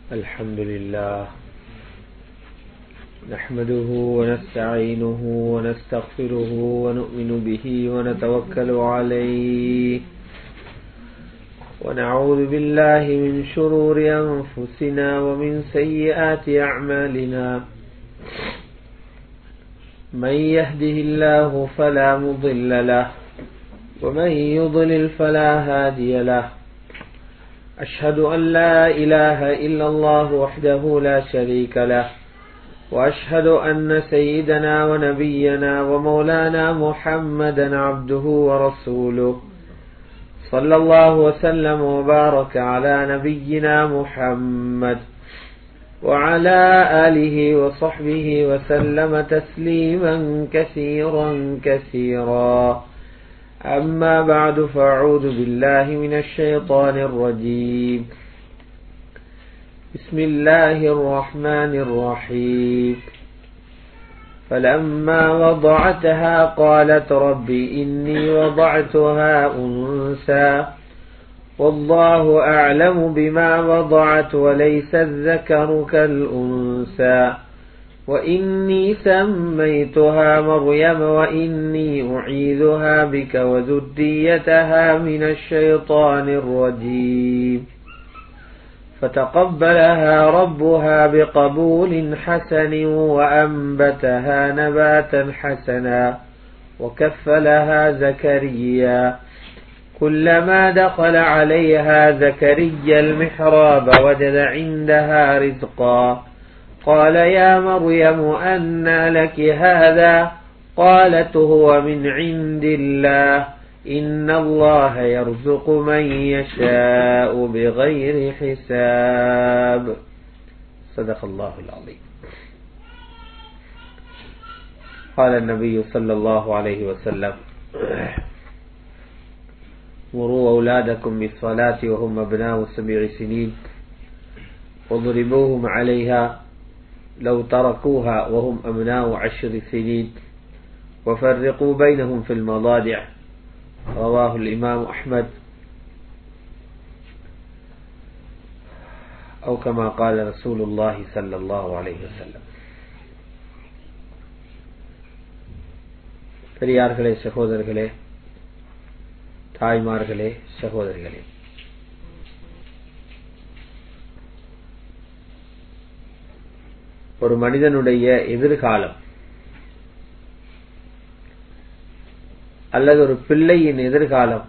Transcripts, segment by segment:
الحمد لله نحمده ونستعينه ونستغفره ونؤمن به ونتوكل عليه ونعوذ بالله من شرور أنفسنا ومن سيئات أعمالنا من يهده الله فلا مضل له ومن يضلل فلا هادي له أشهد أن لا إله إلا الله وحده لا شريك له وأشهد أن سيدنا ونبينا ومولانا محمدا عبده ورسوله صلى الله وسلم وبارك على نبينا محمد وعلى آله وصحبه وسلم تسليما كثيرا كثيرا أما بعد فأعوذ بالله من الشيطان الرجيم بسم الله الرحمن الرحيم فلما وضعتها قالت رب إني وضعتها أنثى والله أعلم بما وضعت وليس الذكر كالأنثى وإني سميتها مريم وإني أعيذها بك وذريتها من الشيطان الرجيم فتقبلها ربها بقبول حسن وأنبتها نباتا حسنا وكفلها زكريا كلما دخل عليها زكريا المحراب وجد عندها رزقا قال يا مريم أنى لك هذا قالت هو من عند الله إن الله يرزق من يشاء بغير حساب صدق الله العظيم قال النبي صلى الله عليه وسلم مروا أولادكم بالصلاة وهم أبناء سبع سنين واضربوهم عليها لو تركوها وهم أبناء عشر سنين وفرقوا بينهم في المضاجع رواه الإمام أحمد أو كما قال رسول الله صلى الله عليه وسلم பெரியார்களே சகோதரர்களே தாய்மார்களே சகோதரிகளே ஒரு மனிதனுடைய எதிர்காலம் அல்லது ஒரு பிள்ளையின் எதிர்காலம்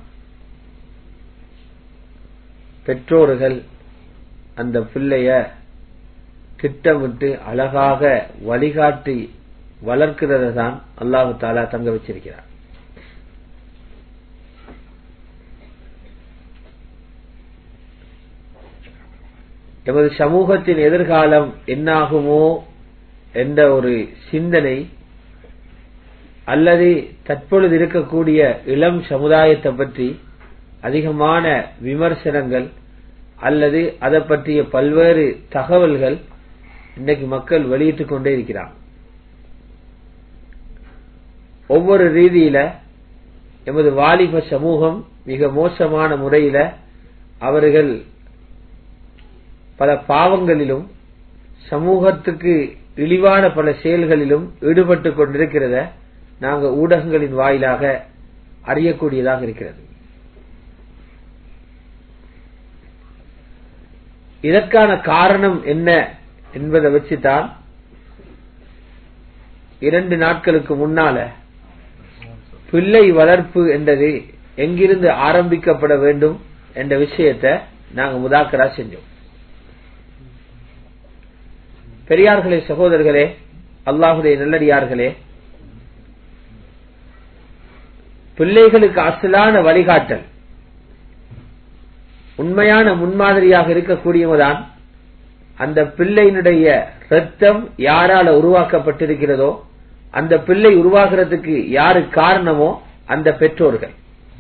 பெற்றோர்கள் அந்த பிள்ளைய திட்டமிட்டு அழகாக வழிகாட்டி வளர்க்கிறத தான் அல்லாஹு தாலா தங்க வச்சிருக்கிறார் எமது சமூகத்தின் எதிர்காலம் என்னாகுமோ என்ற ஒரு சிந்தனை அல்லது தற்பொழுது இருக்கக்கூடிய இளம் சமுதாயத்தை பற்றி அதிகமான விமர்சனங்கள் அல்லது அதை பற்றிய பல்வேறு தகவல்கள் இன்றைக்கு மக்கள் வெளியிட்டுக் கொண்டே இருக்கிறார் ஒவ்வொரு ரீதியில எமது வாலிப சமூகம் மிக மோசமான முறையில அவர்கள் பல பாவங்களிலும் சமூகத்துக்கு இழிவான பல செயல்களிலும் ஈடுபட்டு கொண்டிருக்கிறத நாங்க ஊடகங்களின் வாயிலாக அறியக்கூடியதாக இருக்கிறது இதற்கான காரணம் என்ன என்பதை வச்சுதான் இரண்டு நாட்களுக்கு முன்னால பிள்ளை வளர்ப்பு என்றது எங்கிருந்து ஆரம்பிக்கப்பட வேண்டும் என்ற விஷயத்தை நாங்க முதாக்கரா செஞ்சோம் பெரியார்களே சகோதரர்களே அல்லாஹுடைய நல்லடியார்களே பிள்ளைகளுக்கு அசலான வழிகாட்டல் உண்மையான முன்மாதிரியாக இருக்கக்கூடியவதான் அந்த பிள்ளையினுடைய ரத்தம் யாரால உருவாக்கப்பட்டிருக்கிறதோ அந்த பிள்ளை உருவாகிறதுக்கு யாரு காரணமோ அந்த பெற்றோர்கள்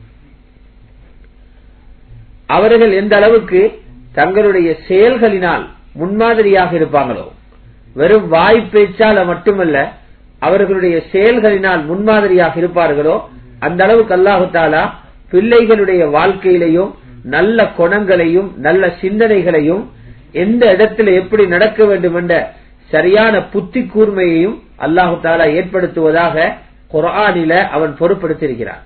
அவர்கள் எந்த அளவுக்கு தங்களுடைய செயல்களினால் முன்மாதிரியாக இருப்பாங்களோ வெறும் வாய் பேச்சால மட்டுமல்ல அவர்களுடைய செயல்களினால் முன்மாதிரியாக இருப்பார்களோ அந்த அளவுக்கு அல்லாஹு தாலா பிள்ளைகளுடைய வாழ்க்கையிலையும் நல்ல குணங்களையும் நல்ல சிந்தனைகளையும் எந்த இடத்துல எப்படி நடக்க வேண்டும் என்ற சரியான புத்தி கூர்மையையும் அல்லாஹு தாலா ஏற்படுத்துவதாக குர்ஆனில அவன் பொறுப்படுத்தியிருக்கிறான்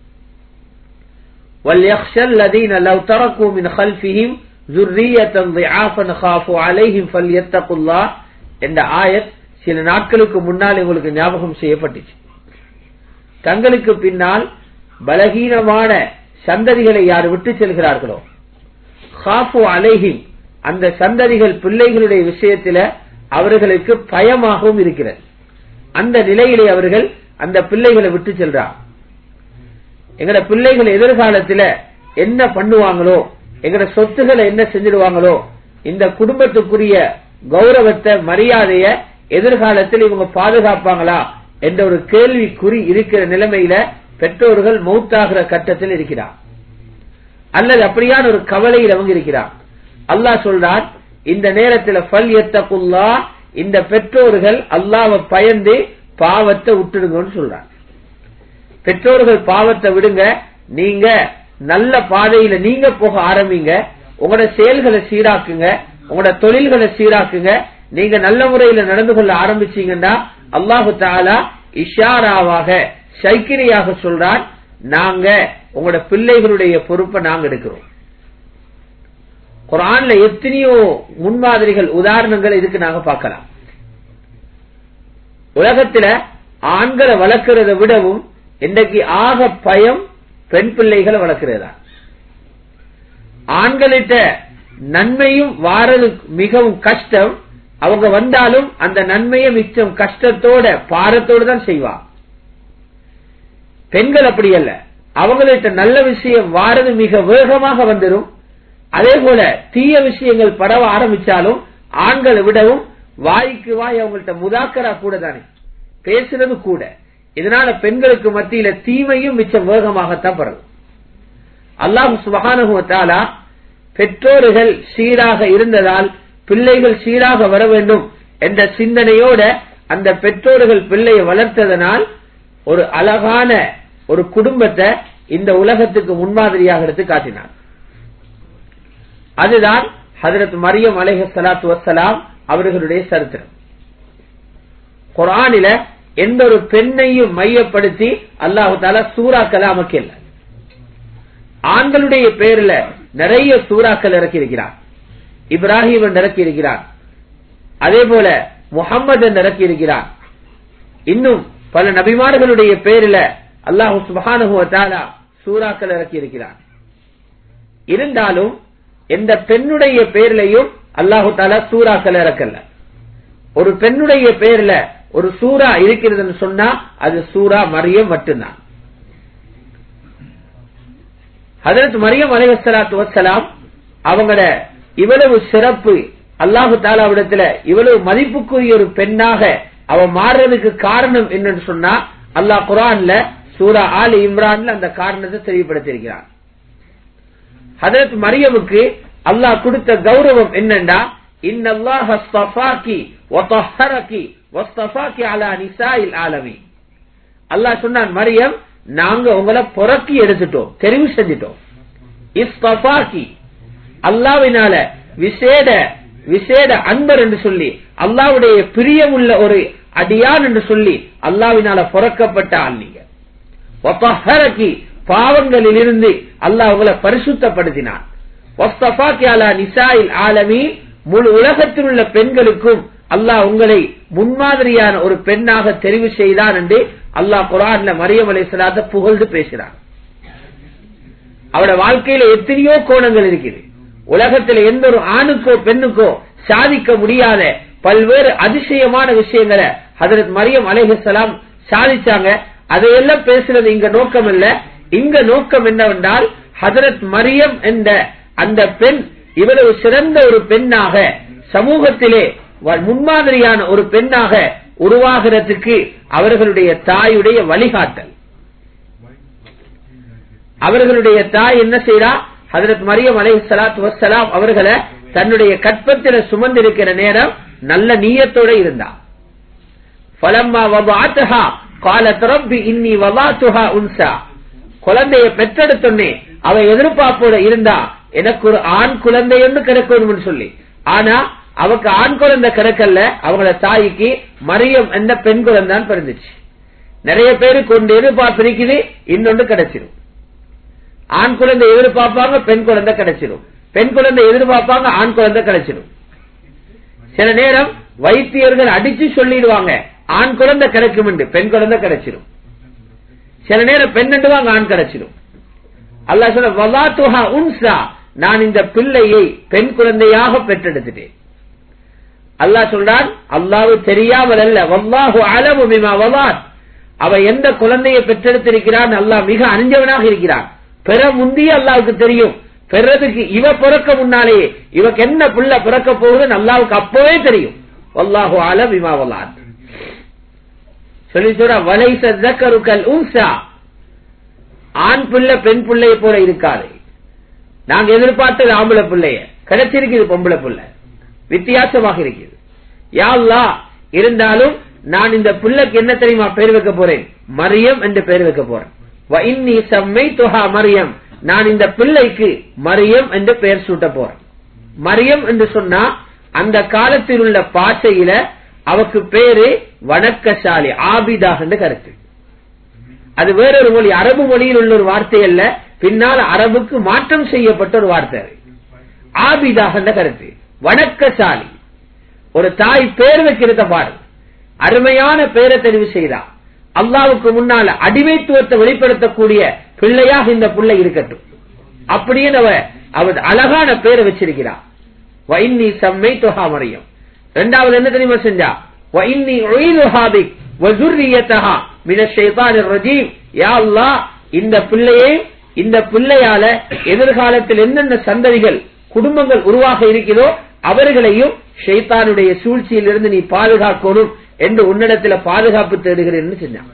وَلْيَخْشَ الَّذِينَ لَوْ تَرَكُوا مِنْ خَلْفِهِمْ ذُرِّيَّةً ضِعَافًا خَافُوا عَلَيْهِمْ فَلْيَتَّقُوا اللَّهَ என்ற ஆயத் சில நாட்களுக்கு முன்னால் உங்களுக்கு ஞாபகம் செய்யப்பட்டுச்சு தங்களுக்கு பின்னால் பலகீனமான சந்ததிகளை யார் விட்டு செல்கிறார்களோ ஹாஃபு அலைஹிம் அந்த சந்ததிகள் பிள்ளைகளுடைய விஷயத்தில அவர்களுக்கு பயமாகவும் இருக்கிறது அந்த நிலையிலே அவர்கள் அந்த பிள்ளைகளை விட்டு செல்றார் எங்கட பிள்ளைகள் எதிர்காலத்துல என்ன பண்ணுவாங்களோ எங்கட சொத்துக்களை என்ன செஞ்சிடுவாங்களோ இந்த குடும்பத்துக்குரிய கௌரவத்தை மரியாதைய எதிர்காலத்தில் இவங்க பாதுகாப்பாங்களா என்ற ஒரு கேள்விக்குறி இருக்கிற நிலைமையில பெற்றோர்கள் மௌத்தாகிற கட்டத்தில் இருக்கிறார் அல்லது அப்படியான ஒரு கவலையில் அவங்க இருக்கிறார் அல்லாஹ் சொல்றான் இந்த நேரத்தில் ஃபல் எத்தகுல்லா இந்த பெற்றோர்கள் அல்லாவை பயந்து பாவத்தை விட்டுடுங்கன்னு சொல்றான் பெற்றோர்கள் பாவத்தை விடுங்க நீங்க நல்ல பாதையில நீங்க போக ஆரம்பிங்க உங்களோட செயல்களை சீராக்குங்க உங்களோட தொழில்களை சீராக்குங்க நீங்க நல்ல முறையில நடந்து கொள்ள ஆரம்பிச்சீங்கன்னா அல்லாஹு தாலா இஷாராவாக சைக்கிரியாக சொல்றான் நாங்க உங்களோட பிள்ளைகளுடைய பொறுப்பை நாங்க எடுக்கிறோம் குரான்ல எத்தனையோ முன்மாதிரிகள் உதாரணங்கள் இதுக்கு நாங்க பார்க்கலாம் உலகத்துல ஆண்களை வளர்க்கிறத விடவும் இன்றைக்கு ஆக பயம் பெண் பிள்ளைகளை வளர்க்கிறதா ஆண்களிட்ட நன்மையும் வாரது மிகவும் கஷ்டம் அவங்க வந்தாலும் அந்த நன்மையை மிச்சம் கஷ்டத்தோட பாரத்தோடு தான் செய்வா பெண்கள் அப்படி அல்ல அவங்கள்ட்ட நல்ல விஷயம் வாரது மிக வேகமாக வந்துடும் அதே போல தீய விஷயங்கள் பரவ ஆரம்பிச்சாலும் ஆண்களை விடவும் வாய்க்கு வாய் அவங்கள்ட்ட முதாக்கரா கூட தானே பேசுறது கூட இதனால பெண்களுக்கு மத்தியில தீமையும் மிச்சம் வேகமாகத்தான் பரவும் அல்லாஹு சுபகானுவத்தாலா பெற்றோர்கள் சீராக இருந்ததால் பிள்ளைகள் சீராக வர வேண்டும் என்ற சிந்தனையோட அந்த பெற்றோர்கள் பிள்ளையை வளர்த்ததனால் ஒரு அழகான ஒரு குடும்பத்தை இந்த உலகத்துக்கு முன்மாதிரியாக எடுத்து காட்டினார் அதுதான் ஹதரத் மரியம் அலேஹ சலாத்து வசலாம் அவர்களுடைய சரித்திரம் குரானில எந்த ஒரு பெண்ணையும் மையப்படுத்தி அல்லாஹு தாலா சூறாக்களை அமைக்கல ஆண்களுடைய பேர்ல நிறைய சூறாக்கள் இறக்கி இருக்கிறார் இப்ராஹிம் என்று இறக்கி இருக்கிறார் அதே போல முகம்மது என்று இறக்கி இருக்கிறார் இன்னும் பல நபிமார்களுடைய பேரில அல்லாஹு சுபானுவத்தாலா சூறாக்கள் இறக்கி இருக்கிறார் இருந்தாலும் எந்த பெண்ணுடைய பேர்லையும் அல்லாஹு தாலா சூறாக்கள் இறக்கல ஒரு பெண்ணுடைய பேர்ல ஒரு சூறா இருக்கிறதுன்னு சொன்னா அது சூரா மரியம் மட்டும்தான் ஹதரத் மரியம் அலைவசலாத்து வசலாம் அவங்கள இவ்வளவு சிறப்பு அல்லாஹு தாலாவிடத்துல இவ்வளவு மதிப்புக்குரிய ஒரு பெண்ணாக அவ மாறுறதுக்கு காரணம் என்னன்னு சொன்னா அல்லாஹ் குரான்ல சூரா ஆல் இம்ரான்ல அந்த காரணத்தை தெளிவுபடுத்தியிருக்கிறான் ஹதரத் மரியமுக்கு அல்லாஹ் கொடுத்த கௌரவம் என்னண்டா இன்னல்லாஹ ஸ்தஃபாக்கி வதஹரகி வஸ்தஃபாக்கி அலா நிசாயில் ஆலமி அல்லாஹ் சொன்னான் மரியம் நாங்க உங்களை புறக்கி எடுத்துட்டோம் தெரிவு செஞ்சிட்டோம் இஸ்தஃபாக்கி அல்லாவினால விசேட விசேட அன்பர் என்று சொல்லி அல்லாவுடைய பிரியமுள்ள ஒரு அடியான் என்று சொல்லி அல்லாவினால புறக்கப்பட்ட ஆள் நீங்க பாவங்களில் இருந்து அல்லாஹ் உங்களை பரிசுத்தப்படுத்தினான் ஆலமி முழு உலகத்தில் உள்ள பெண்களுக்கும் அல்லாஹ் உங்களை முன்மாதிரியான ஒரு பெண்ணாக தெரிவு செய்தான் என்று அல்லாஹ் குரான்ல மரியம் அலை சலாத்த புகழ்ந்து பேசுறான் அவட வாழ்க்கையில எத்தனையோ கோணங்கள் இருக்குது உலகத்தில் எந்த ஒரு ஆணுக்கோ பெண்ணுக்கோ சாதிக்க முடியாத பல்வேறு அதிசயமான விஷயங்களை ஹதரத் மரியம் அலைஹலாம் சாதிச்சாங்க அதையெல்லாம் பேசுறது இங்க நோக்கம் இல்ல இங்க நோக்கம் என்னவென்றால் ஹதரத் மரியம் என்ற அந்த பெண் இவ்வளவு சிறந்த ஒரு பெண்ணாக சமூகத்திலே முன்மாதிரியான ஒரு பெண்ணாக உருவாகிறதுக்கு அவர்களுடைய தாயுடைய வழிகாட்டல் அவர்களுடைய தாய் என்ன செய்யறா ஹதரத் மரியம் அலை சலாத்து வசலாம் அவர்களை தன்னுடைய கற்பத்தில சுமந்திருக்கிற நேரம் நல்ல நீயத்தோட இருந்தா பலம்மா வபாத்தஹா காலத் ரப்பி இன்னி வபாத்துஹா உன்சா குழந்தைய பெற்றெடுத்தோன்னே அவ எதிர்பார்ப்போட இருந்தா எனக்கு ஒரு ஆண் குழந்தை ஒன்று கிடைக்கணும் சொல்லி ஆனா அவக்கு ஆண் குழந்தை கிடைக்கல அவங்கள தாய்க்கு மரியம் என்ற பெண் குழந்தை தான் பிறந்துச்சு நிறைய பேருக்கு ஒன்று எதிர்பார்ப்பு இருக்குது இன்னொன்று கிடைச்சிடும் ஆண் குழந்தை எதிர்பார்ப்பாங்க பெண் குழந்தை கிடைச்சிடும் பெண் குழந்தை எதிர்பார்ப்பாங்க ஆண் குழந்தை கிடைச்சிடும் சில நேரம் வைத்தியர்கள் அடிச்சு சொல்லிடுவாங்க ஆண் குழந்தை கிடைக்கும் என்று பெண் குழந்தை கிடைச்சிடும் சில நேரம் பெண் வாங்க ஆண் கிடைச்சிடும் அல்லாஹ் சொல்ல வலாத்துஹா உன்சா நான் இந்த பிள்ளையை பெண் குழந்தையாக பெற்றெடுத்துட்டேன் அல்லாஹ் சொல்றான் அல்லாஹ் தெரியாமல் அல்ல வல்லாஹு அலமு பிமா வலாத் அவ எந்த குழந்தையை பெற்றெடுத்திருக்கிறான் அல்லாஹ் மிக அறிஞ்சவனாக இருக்கிறான் பெற முந்திய அல்லாவுக்கு தெரியும் பெறதுக்கு இவ பிறக்க முன்னாலேயே இவக்கு என்ன புள்ள பிறக்க போகுதுன்னு அல்லாவுக்கு அப்பவே தெரியும் வல்லாஹு அல பிமா வலாத் சொல்லி சொல்ற வலைச ஜக்கருக்கல் உன்சா ஆண் பிள்ளை பெண் பிள்ளைய போல இருக்காது நாங்க எதிர்பார்த்தது ஆம்பளை பிள்ளைய கிடைச்சிருக்குது பொம்பளை பிள்ளை வித்தியாசமாக இருக்குது யாழ்லா இருந்தாலும் நான் இந்த பிள்ளைக்கு என்ன தெரியுமா பேர் வைக்க போறேன் மரியம் என்று பேர் வைக்க போறேன் வ இன்னி சம்மை துஹா மரியம் நான் இந்த பிள்ளைக்கு மரியம் என்று பெயர் சூட்ட போறேன் மரியம் என்று சொன்னா அந்த காலத்தில் உள்ள பாஷையில அவக்கு பேரு வணக்கசாலி ஆபிதா என்று கருத்து அது வேறொரு மொழி அரபு மொழியில் உள்ள ஒரு வார்த்தை அல்ல பின்னால் அரபுக்கு மாற்றம் செய்யப்பட்ட ஒரு வார்த்தை அது. ஆபிதாக என்ற கருத்து வணக்கசாலி ஒரு தாய் பேர் வைக்கிறத பாரு அருமையான பேரை தெரிவு செய்தா அல்லாவுக்கு முன்னால அடிமைத்துவத்தை வெளிப்படுத்தக்கூடிய பிள்ளையாக இந்த பிள்ளை இருக்கட்டும் அப்படின்னு அவ அவர் அழகான பேரை வச்சிருக்கிறார் வைன்னி சம்மை தொகா மரியம் இரண்டாவது என்ன தெரியுமா செஞ்சா வைன்னி ஒயிலுஹாபிக் வசுர்ரியத்தஹா மின ஷைத்தானிர் ரஜீம் யா அல்லாஹ் இந்த பிள்ளையை இந்த பிள்ளையால எதிர்காலத்தில் என்னென்ன சந்ததிகள் குடும்பங்கள் உருவாக இருக்கிறதோ அவர்களையும் ஷைத்தானுடைய சூழ்ச்சியிலிருந்து நீ பாதுகாக்கணும் என்று உன்னிடத்துல பாதுகாப்பு தேடுகிறேன்னு செஞ்சான்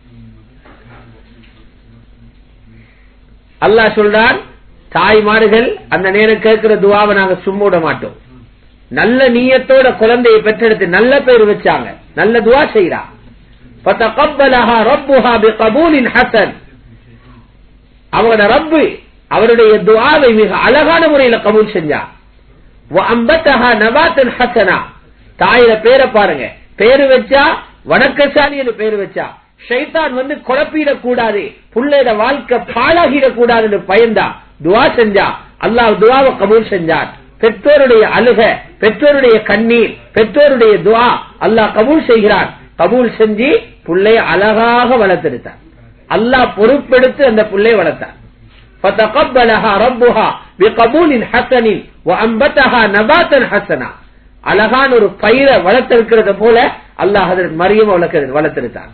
அல்லாஹ் சொல்றான் தாய்மார்கள் அந்த நேரம் கேட்கிற துவாவை நாங்க சும்மா விட மாட்டோம் நல்ல நீயத்தோட குழந்தையை பெற்றெடுத்து நல்ல பேர் வச்சாங்க நல்ல துவா செய்யறா فَتَقَبَّلَهَا رَبُّهَا بِقَبُولٍ حَسَنٍ அவங்களோட ரப்பு அவருடைய துஆவை மிக அழகான முறையில கபூல் செஞ்சார் وَأَنبَتَهَا نَبَاتًا حَسَنًا தாயில பேரை பாருங்க பேரு வச்சா வணக்கசாலின்னு பேரு வச்சா ஷைத்தான் வந்து குழப்பிடக் கூடாது புள்ளையோட வாழ்க்கை பாழாகிடக் கூடாதுன்னு பயந்தா துவா செஞ்சா அல்லாஹ் துவாவை கபூல் செஞ்சார் பெற்றோருடைய அழுக பெற்றோருடைய கண்ணீர் பெற்றோருடைய துவா அல்லாஹ் கபூல் செய்கிறான் கபூல் செஞ்சு புள்ளைய அழகாக வளர்த்தெடுத்தார் அல்லாஹ் பொறுப்பெடுத்து அந்த புள்ளைய வளர்த்தார் فتقبلها ربها بقبول حسن وانبتها نباتا حسنا அழகான ஒரு பயிரை வளர்த்திருக்கிறத போல அல்லாஹ் அதற்கு மரியம் வளர்த்திருத்தார்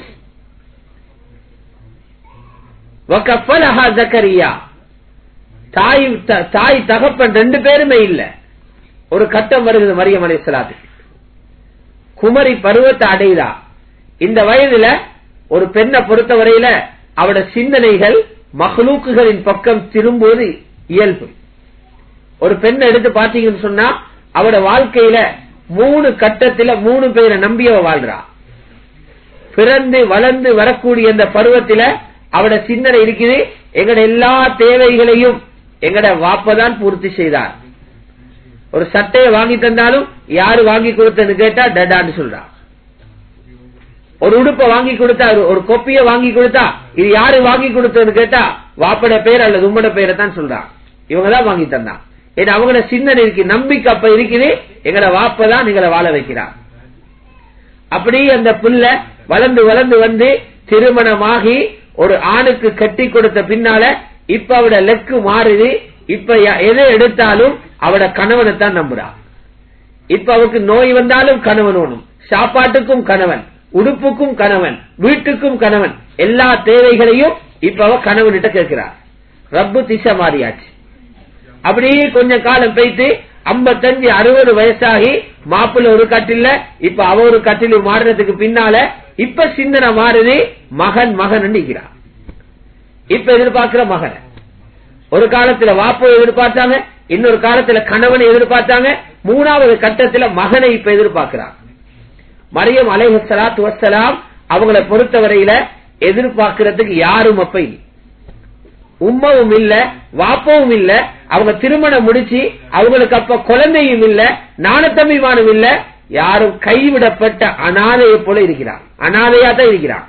وكفلها زكريا தாய் த- தாய் தகப்பன் ரெண்டு பேருமே இல்ல ஒரு கட்டம் வருகிறது மரியம் அலைஹிஸ்ஸலாத்துக்கு குமரி பருவத்தை அடையுதா இந்த வயதுல ஒரு பெண்ணை பொறுத்தவரையில அவட சிந்தனைகள் மஹ்லூக்குகளின் பக்கம் திரும்புவது இயல்பு ஒரு பெண்ணை எடுத்து பாத்தீங்கன்னு சொன்னா அவட வாழ்க்கையில மூணு கட்டத்துல மூணு பேரை நம்பி அவ வாழ்றா பிறந்து வளர்ந்து வரக்கூடிய இந்த பருவத்தில அவட சிந்தனை இருக்குது எங்கட எல்லா தேவைகளையும் எங்கட வாப்பதான் பூர்த்தி செய்தார் ஒரு சட்டையை வாங்கி தந்தாலும் யாரு வாங்கி கொடுத்தது கேட்டா டடான்னு சொல்றா ஒரு உடுப்பை வாங்கி கொடுத்தா ஒரு- ஒரு கொப்பிய வாங்கி கொடுத்தா இது யாரு வாங்கி கொடுத்தது கேட்டா வாப்பட பேர் அல்லது உம்மட பேரை தான் சொல்றான் இவங்க தான் வாங்கி தந்தான் ஏன்னா அவங்களோட சிந்தனை இருக்கு நம்பிக்கை அப்ப இருக்குது எங்கட வாப்பதான் எங்களை வாழ வைக்கிறார் அப்படி அந்த புள்ள வளர்ந்து வளர்ந்து வந்து திருமணமாகி ஒரு ஆணுக்கு கட்டி கொடுத்த பின்னால இப்ப அவட லெக்கு மாறுது இப்ப ய- எதை எடுத்தாலும் அவட கணவனை தான் நம்புறா இப்ப அவருக்கு நோய் வந்தாலும் கணவன் வேணும் சாப்பாட்டுக்கும் கணவன் உடுப்புக்கும் கணவன் வீட்டுக்கும் கணவன் எல்லா தேவைகளையும் இப்ப அவ கணவன்கிட்ட கேட்கிறார் ரப்பு திசை மாறியாச்சு அப்படியே கொஞ்ச காலம் போயிட்டு ஐம்பத்தஞ்சு அறுபது வயசாகி மாப்பிள்ள ஒரு கட்டில இப்ப அவ ஒரு கட்டில மாறுறதுக்கு பின்னால இப்ப சிந்தனை மாறுது மகன் மகன் நிக்கிறார் இப்ப எதிர்பார்க்கிற மகன் ஒரு காலத்துல வாப்போ எதிர்பார்த்தாங்க இன்னொரு காலத்துல கணவனை எதிர்பார்த்தாங்க மூணாவது கட்டத்துல மகனை இப்ப எதிர்பார்க்கிறாங்க மரியம் அலைஹு ஸலாத்து வஸ்ஸலாம் அவங்கள பொறுத்தவரையில எதிர்பார்க்கிறதுக்கு யாரும் அப்ப இல்லை உம்மவும் இல்ல வாப்பவும் இல்ல அவங்க திருமணம் முடிச்சு அவங்களுக்கு அப்ப குழந்தையும் இல்ல நாணத்தம்பிமானும் இல்ல யாரும் கைவிடப்பட்ட அனாதையை போல இருக்கிறான் அனாதையா தான் இருக்கிறான்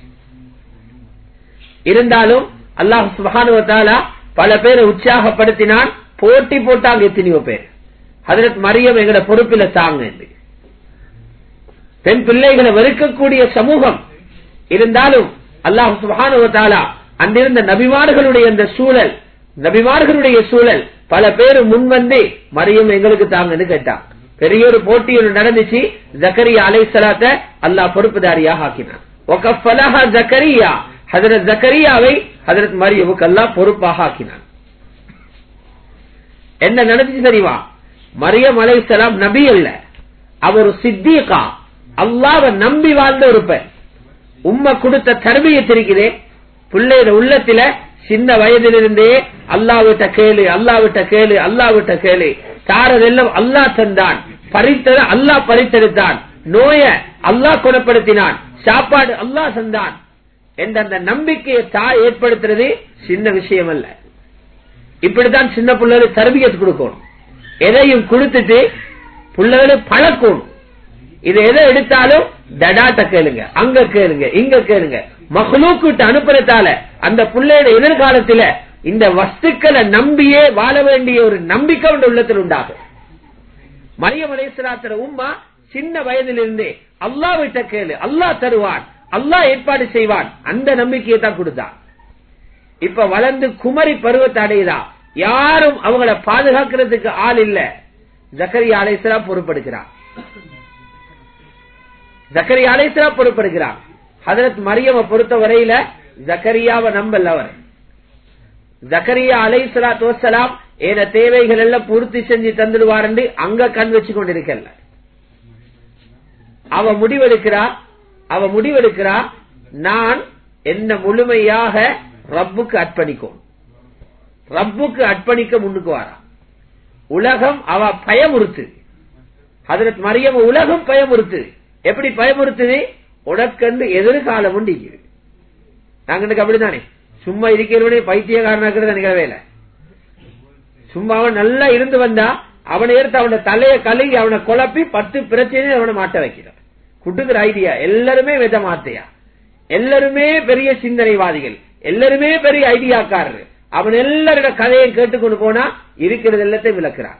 இருந்தாலும் அல்லாஹ் சுபானுவத்தாலா பல பேரை உற்சாகப்படுத்தினான் போட்டி போட்டாங்க எத்தனையோ பேர் ஹதரத் மரியம் எங்கட பொறுப்பில தாங்க என்று. பெண் பிள்ளைகளை வெறுக்கக்கூடிய சமூகம் இருந்தாலும் அல்லாஹ் சுபானுவத்தாலா அங்கிருந்த நபிமார்களுடைய அந்த சூழல் நபிமார்களுடைய சூழல் பல பேர் முன்வந்து மரியம் எங்களுக்கு தாங்கன்னு கேட்டான் பெரிய ஒரு போட்டி ஒன்று நடந்துச்சு ஜக்கரியா அலை சலாத்த அல்லாஹ் பொறுப்புதாரியாக ஆக்கினான் ஒகஃபலஹா ஜக்கரியா ஹதரத் ஜக்கரியாவை ஹதரத் மரியமுக்கு அல்லாஹ் பொறுப்பாக ஆக்கினான் என்ன நடந்துச்சு தெரியுமா மரியம் அலை சலாம் நபி அல்ல அவர் ஒரு சித்திகா அல்லாவை நம்பி வாழ்ந்த ஒரு பெண் உம்மை கொடுத்த தர்பியத் இருக்குதே பிள்ளையோட உள்ளத்தில சின்ன வயதிலிருந்தே அல்லாவிட்ட கேளு அல்லாவிட்ட கேளு அல்லாவிட்ட கேளு தாரதெல்லாம் அல்லாஹ் தந்தான் பறித்தது அல்லாஹ் பறித்தெடுத்தான் நோய அல்லாஹ் குணப்படுத்தினான் சாப்பாடு அல்லாஹ் தந்தான் என்ற அந்த நம்பிக்கையை தாய் ஏற்படுத்துறது சின்ன விஷயம் அல்ல இப்படித்தான் சின்ன பிள்ளைகளுக்கு தர்பியத் கொடுக்கணும் எதையும் கொடுத்துட்டு பிள்ளைகளை பழக்கணும் இது எதை எடுத்தாலும் தடாட்ட கேளுங்க அங்க கேளுங்க இங்க கேளுங்க மகளூக்கு விட்டு அனுப்புறதால அந்த பிள்ளையோட எதிர்காலத்துல இந்த வஸ்துக்களை நம்பியே வாழ வேண்டிய ஒரு நம்பிக்கை உண்ட உள்ளத்தில் உண்டாகும் மரியம் அலைசலாத்திர உம்மா சின்ன வயதிலிருந்தே அல்லாஹ் விட்ட கேளு அல்லாஹ் தருவான் அல்லாஹ் ஏற்பாடு செய்வான் அந்த நம்பிக்கையை தான் கொடுத்தான் இப்ப வளர்ந்து குமரி பருவத்தை அடையுதா யாரும் அவங்கள பாதுகாக்கிறதுக்கு ஆள் இல்ல ஜக்கரியா அலைசலாம் பொறுப்படுகிறார் ஜக்கரியா அலைசலாம் பொறுப்படுகிறார் ஹதரத் மரியம பொறுத்த வரையில ஜக்கரியாவை நம்பல் அவர் ஜக்கரியா அலை சலாத்து வசலாம் ஏன தேவைகள் எல்லாம் பூர்த்தி செஞ்சு தந்துடுவார் என்று அங்க கண் வச்சு கொண்டிருக்கல அவ முடிவெடுக்கிறா அவ முடிவெடுக்கிறா நான் என்ன முழுமையாக ரப்புக்கு அர்ப்பணிக்கும் ரப்புக்கு அர்ப்பணிக்க முன்னுக்கு வாரா உலகம் அவ பயமுறுத்து ஹதரத் மரியம் உலகம் பயமுறுத்து எப்படி பயமுறுத்துது உனக்கண்டு எதிர்காலம் உண்டு நாங்க எனக்கு அப்படித்தானே சும்மா இருக்கிறவனே பைத்தியக்காரனாக்குறது எனக்கு வேலை சும்மா அவன் நல்லா இருந்து வந்தா அவனை எடுத்து அவன தலைய கழுகி அவனை குழப்பி பத்து பிரச்சனையை அவனை மாட்ட வைக்கிறான் குட்டுக்கிற ஐடியா எல்லாருமே வித மாத்தையா எல்லாருமே பெரிய சிந்தனைவாதிகள் எல்லாருமே பெரிய ஐடியாக்காரர் அவன் எல்லாரோட கதையை கேட்டுக்கொண்டு போனா இருக்கிறது எல்லாத்தையும் விளக்குறான்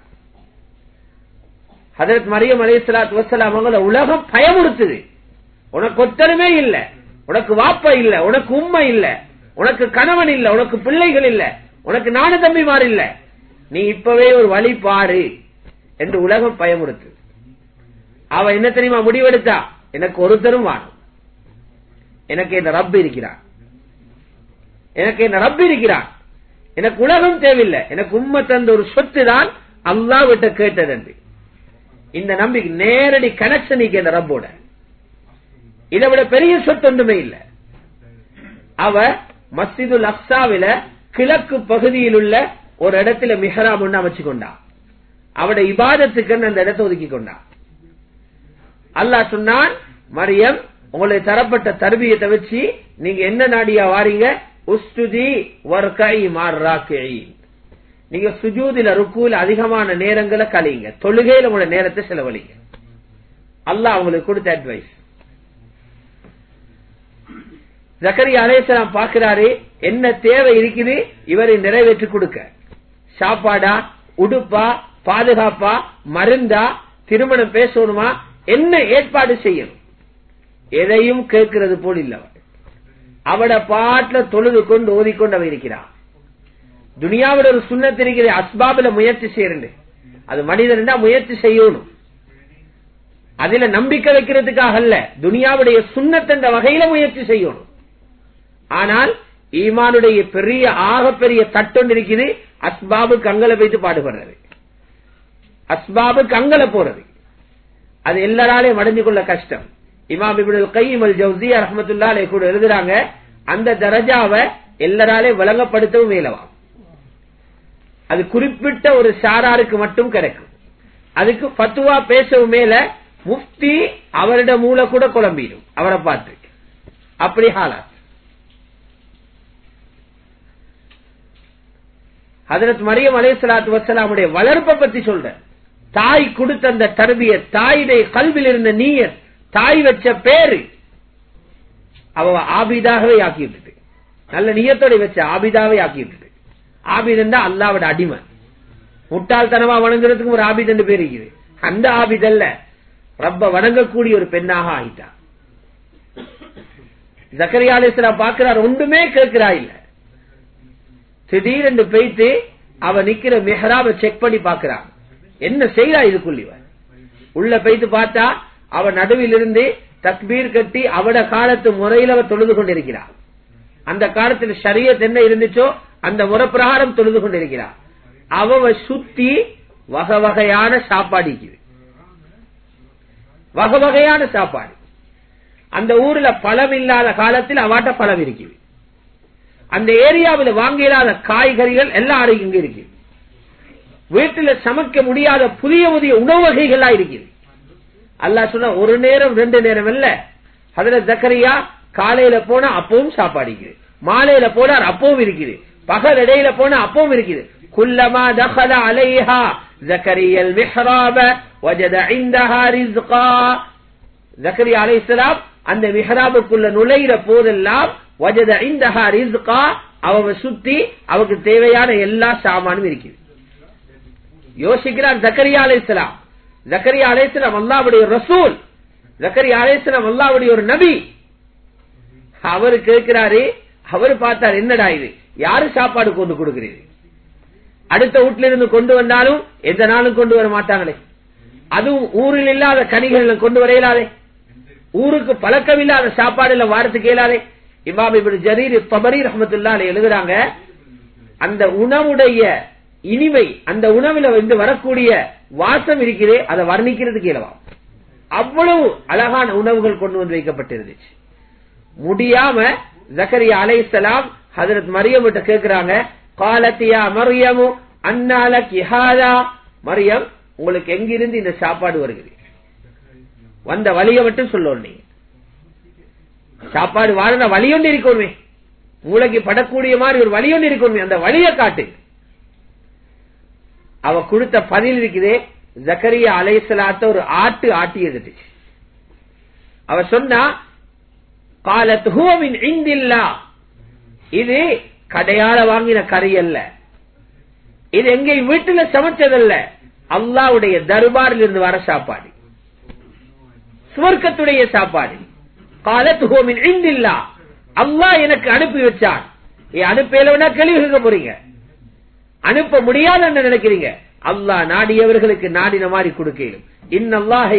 ஹதரத் மரியம் அலைசலாத் வசலாம் அவங்கள உலகம் பயமுறுத்துது உனக்கு ஒத்தருமே இல்ல உனக்கு வாப்ப இல்ல உனக்கு உண்மை இல்ல உனக்கு கணவன் இல்ல உனக்கு பிள்ளைகள் இல்ல உனக்கு நானு தம்பிமார் இல்ல நீ இப்பவே ஒரு வழி பாரு என்று உலகம் பயமுறுத்து அவ என்ன தெரியுமா முடிவெடுத்தா எனக்கு ஒருத்தரும் வாணும் எனக்கு இந்த ரப் இருக்கிறான் எனக்கு இந்த ரப் இருக்கிறான் எனக்கு உலகம் தேவையில்லை எனக்கு உண்மை தந்த ஒரு சொத்து தான் அல்லா விட்ட கேட்டது என்று இந்த நம்பிக்கை நேரடி கனெக்ஷன் இந்த ரப்போட இதை விட பெரிய சொத்து ஒன்றுமே இல்ல அவ மஸ்ஜிதுல் அக்சாவில கிழக்கு பகுதியில் உள்ள ஒரு இடத்துல மிஹராம் ஒன்று அமைச்சு கொண்டா அவட இபாதத்துக்கு அந்த இடத்தை ஒதுக்கி கொண்டா அல்லாஹ் சொன்னான் மரியம் உங்களுக்கு தரப்பட்ட தர்பியத்தை வச்சு நீங்க என்ன நாடியா வாரீங்க உஸ்துதி வர்கை மார்ராக்கை நீங்க சுஜூதில ருக்கூல அதிகமான நேரங்களை கழிங்க தொழுகையில உங்களோட நேரத்தை செலவழிங்க அல்லாஹ் அவங்களுக்கு கொடுத்த அட்வைஸ் ஜக்கரி அலேசலாம் பாக்குறாரு என்ன தேவை இருக்குது இவரை நிறைவேற்றி கொடுக்க சாப்பாடா உடுப்பா பாதுகாப்பா மருந்தா திருமணம் பேசணுமா என்ன ஏற்பாடு செய்யணும் எதையும் கேட்கிறது போல் இல்ல அவட பாட்டுல தொழுது கொண்டு ஓதிக்கொண்டு அவ இருக்கிறார் துனியாவோட ஒரு சுண்ணத்து இருக்கிற அஸ்பாபில முயற்சி செய்யறது அது மனிதன்டா முயற்சி செய்யணும் அதுல நம்பிக்கை வைக்கிறதுக்காக அல்ல துனியாவுடைய சுண்ணத்தென்ற வகையில முயற்சி செய்யணும் ஆனால் ஈமானுடைய பெரிய ஆக பெரிய தட்டொன்று இருக்குது அஸ்பாபுக்கு அங்கல வைத்து பாடுபடுறது அஸ்பாபுக்கு அங்கல போறது அது எல்லாராலையும் அடைஞ்சு கொள்ள கஷ்டம் இமாம் இபின் கையம் அல் ஜவுசியா ரஹமத்துல்லாலே கூட எழுதுறாங்க அந்த தரஜாவை எல்லாராலே வழங்கப்படுத்தவும் மேலவாம் அது குறிப்பிட்ட ஒரு சாராருக்கு மட்டும் கிடைக்கும் அதுக்கு பத்துவா பேசவும் மேல முஃப்தி அவரிட மூல கூட குழம்பிடும் அவரை பார்த்து அப்படி ஹாலாத் ஹதரத் மரியம் அலைஹிஸ்ஸலாத்து வசலாமுடைய வளர்ப்பை பத்தி சொல்றேன் தாய் கொடுத்த அந்த தர்பிய தாயுடைய கல்வியில் இருந்த நீயர் தாய் வச்ச பேரு அவ ஆபிதாகவே ஆக்கி விட்டுட்டு நல்ல நியத்தோட வச்ச ஆபிதாவே ஆக்கி விட்டுட்டு ஆபிதன் தான் அல்லாவோட அடிமை முட்டாள்தனமா வணங்குறதுக்கு ஒரு ஆபித் என்று பேர் இருக்குது அந்த ஆபித் அல்ல ரப்ப வணங்கக்கூடிய ஒரு பெண்ணாக ஆயிட்டா ஜக்கரியா அலிஸ்லாம் பாக்குறார் ஒன்றுமே கேட்கிறா இல்ல திடீரென்று போயிட்டு அவ நிக்கிற மெஹராப செக் பண்ணி பாக்குறான் என்ன செய்யறா இதுக்குள்ள இவ உள்ள போயிட்டு பார்த்தா அவ நடுவில் இருந்து தக்பீர் கட்டி அவட காலத்து முறையில் அவ தொழுது கொண்டிருக்கிறார் அந்த காலத்தில் ஷரியத் என்ன இருந்துச்சோ அந்த முறை பிரகாரம் தொழுது கொண்டிருக்கிறார் அவ சுத்தி வகை வகையான சாப்பாடு இருக்குது வகை வகையான சாப்பாடு அந்த ஊர்ல பழம் இல்லாத காலத்தில் அவாட்ட பழம் இருக்குது அந்த ஏரியாவில் வாங்க இல்லாத காய்கறிகள் எல்லாம் இங்க இருக்கு வீட்டுல சமைக்க முடியாத புதிய புதிய உணவு வகைகள்லாம் இருக்குது அல்லா சொன்ன ஒரு நேரம் ரெண்டு நேரம் இல்ல அதுல ஜக்கரியா காலையில போனா அப்பவும் சாப்பாடு இருக்குது மாலையில போனார் அப்பவும் இருக்குது பகல் இடையில போனா அப்பவும் இருக்குது குல்லமா தகல அலைஹா ஜக்கரியல் மிஹ்ராப வஜத இந்தஹா ரிஸ்கா ஜக்கரியா அலைஹிஸ்ஸலாம் அந்த மிஹ்ராபுக்குள்ள நுழையிற போதெல்லாம் வஜத இந்தஹா ரிஸ்கா அவ சுத்தி அவருக்கு தேவையான எல்லா சாமானும் இருக்குது யோசிக்கிறார் ஜக்கரியா அலைஹிஸ்ஸலாம் ஜக்கரியா அலைஹிஸ்ஸலாம் அல்லாஹ்வுடைய ரசூல் ஜக்கரியா அலைஹிஸ்ஸலாம் அல்லாஹ்வுடைய ஒரு நபி அவர் கேட்கிறாரு அவர் பார்த்தார் என்னடா இது யாரு சாப்பாடு கொண்டு கொடுக்கிறீரு அடுத்த வீட்டுல இருந்து கொண்டு வந்தாலும் எந்த நாளும் கொண்டு வர மாட்டாங்களே அதுவும் ஊரில் இல்லாத கனிகள் கொண்டு வர இயலாதே ஊருக்கு பழக்கம் இல்லாத சாப்பாடுல வாரத்துக்கு இயலாதே இமாம் இப்படி ஜரீர் பபரி ரஹமத்துல்லா எழுதுறாங்க அந்த உணவுடைய இனிமை அந்த உணவுல வந்து வரக்கூடிய வாசம் இருக்கிறே அதை வர்ணிக்கிறதுக்கு இயலவா அவ்வளவு அழகான உணவுகள் கொண்டு வந்து வைக்கப்பட்டிருந்துச்சு முடியாம ஜக்கரியா அலைசலாம் ஹதரத் மரியம் கிட்ட கேக்குறாங்க காலத்தியா மரியமு அன்னால கிஹாதா மரியம் உங்களுக்கு எங்கிருந்து இந்த சாப்பாடு வருகிறது வந்த வழிய மட்டும் சொல்லணும் நீங்க சாப்பாடு வாழன வழியொன்று இருக்கணுமே மூளைக்கு படக்கூடிய மாதிரி ஒரு வழியொன்று இருக்கணுமே அந்த வழிய காட்டு அவ கொடுத்த பதில் இருக்குதே ஜக்கரியா அலைசலாத்த ஒரு ஆட்டு ஆட்டி எதிர்த்துச்சு அவ சொன்னா காலத் ஹூவின் இந்தில்லா இது கடையால வாங்கின கறி அல்ல இது எங்க வீட்டுல சமைச்சதல்ல அல்லாவுடைய தர்பாரில் இருந்து வர சாப்பாடு சுவர்க்கத்துடைய சாப்பாடு காலத் ஹோமின் இந்தில்லா அல்லாஹ் எனக்கு அனுப்பி வச்சான் அனுப்பலவனா கேள்வி கேட்க போறீங்க அனுப்ப முடியாதுன்னு நினைக்கிறீங்க அல்லாஹ் நாடியவர்களுக்கு நாடின மாதிரி கொடுக்கலும் இன்னல்லாஹ்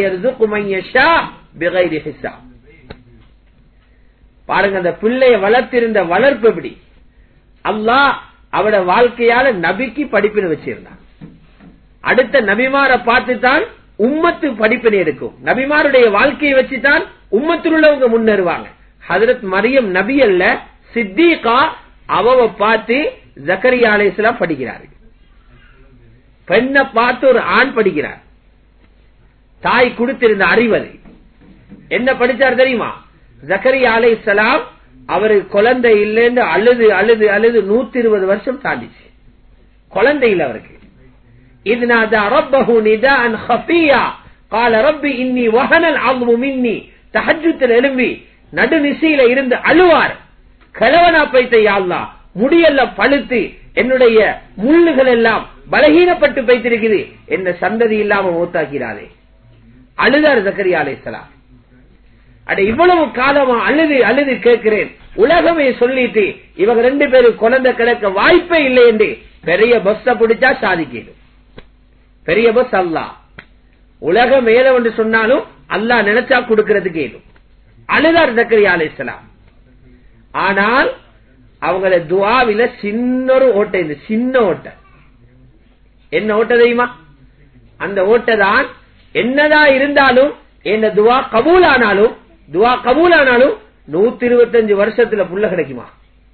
பாருங்க அந்த பிள்ளைய வளர்த்திருந்த வளர்ப்பு எப்படி அல்லாஹ் அவட வாழ்க்கையால நபிக்கு படிப்பினை வச்சிருந்தான் அடுத்த நபிமார பார்த்துதான் உம்மத்து படிப்பினை எடுக்கும் நபிமாருடைய வாழ்க்கையை வச்சுதான் உம்மத்தில் உள்ளவங்க முன்னேறுவாங்க ஹதரத் மரியம் நபி அல்ல சித்திகா அவ பார்த்து ஜக்கரியா அலைஸ்லாம் படிக்கிறாரு பெண்ணை பார்த்து ஒரு ஆண் படிக்கிறார் தாய் கொடுத்திருந்த அறிவது என்ன படிச்சார் தெரியுமா ஜக்கரியா அலைசலாம் அவரு குழந்தை இல்லைன்னு அழுது அழுது அழுது நூத்தி இருபது வருஷம் தாண்டிச்சு குழந்தை இல்ல அவருக்கு இது ரப்பஹு நிதான் ஹஃபியா கால ரப்பி இன்னி வஹனல் ஆகுமு மின்னி தஹஜுத்தில் எழும்பி நடுநிசையில இருந்து அழுவார் கிழவனா பைத்த யாழ்லா முடியெல்லாம் பழுத்து என்னுடைய முள்ளுகள் எல்லாம் பலகீனப்பட்டு பைத்திருக்குது என்ன சந்ததி இல்லாம மூத்தாக்கிறாரே அழுதார் ஜக்கரியா அலைசலாம் அட இவ்வளவு காலமா அழுது அழுது கேட்கிறேன் உலகமே சொல்லிட்டு இவங்க ரெண்டு பேரும் குழந்தை கிடக்க வாய்ப்பே இல்லை என்று பெரிய பஸ்ஸ பிடிச்சா சாதிக்கணும் பெரிய பஸ் அல்லா உலகம் ஏதோ என்று சொன்னாலும் அல்லா நினைச்சா கொடுக்கறதுக்கு ஏதும் அழுதார் ஜக்கரியா அலைசலாம் ஆனால் அவங்கள துவாவில சின்ன ஒரு ஓட்டை இந்த சின்ன ஓட்டை என்ன ஓட்ட தெரியுமா அந்த ஓட்டை தான் என்னதான் இருந்தாலும் என்ன துவா கபூல் ஆனாலும் துவா கபூல் ஆனாலும் நூத்தி இருபத்தஞ்சு வருஷத்துல புள்ள கிடைக்குமா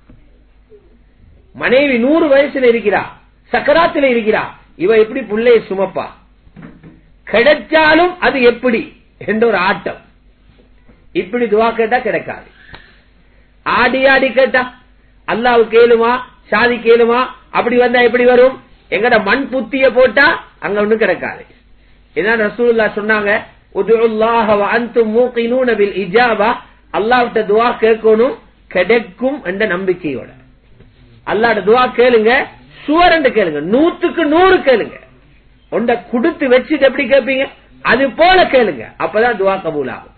மனைவி நூறு வயசுல இருக்கிறா சக்கராத்துல இருக்கிறா இவ எப்படி புள்ளைய சுமப்பா கிடைச்சாலும் அது எப்படி என்ற ஒரு ஆட்டம் இப்படி துவா கேட்டா கிடைக்காது ஆடி ஆடி கேட்டா அல்லாவு கேளுமா சாதி கேளுமா அப்படி வந்தா எப்படி வரும் எங்கட மண் புத்திய போட்டா அங்க ஒண்ணு கிடைக்காது இதான் ரசூலுல்லா சொன்னாங்க உதுல்லாஹ வ அன்தும் மூகினூன பில் இஜாபா அல்லாஹ்ட்ட துஆ கேட்கணும் கிடைக்கும் என்ற நம்பிக்கையோட அல்லாஹ்ட்ட துஆ கேளுங்க சுவரண்டு கேளுங்க நூத்துக்கு நூறு கேளுங்க உண்ட குடுத்து வச்சுட்டு எப்படி கேட்பீங்க அது போல கேளுங்க அப்பதான் துவா கபூல் ஆகும்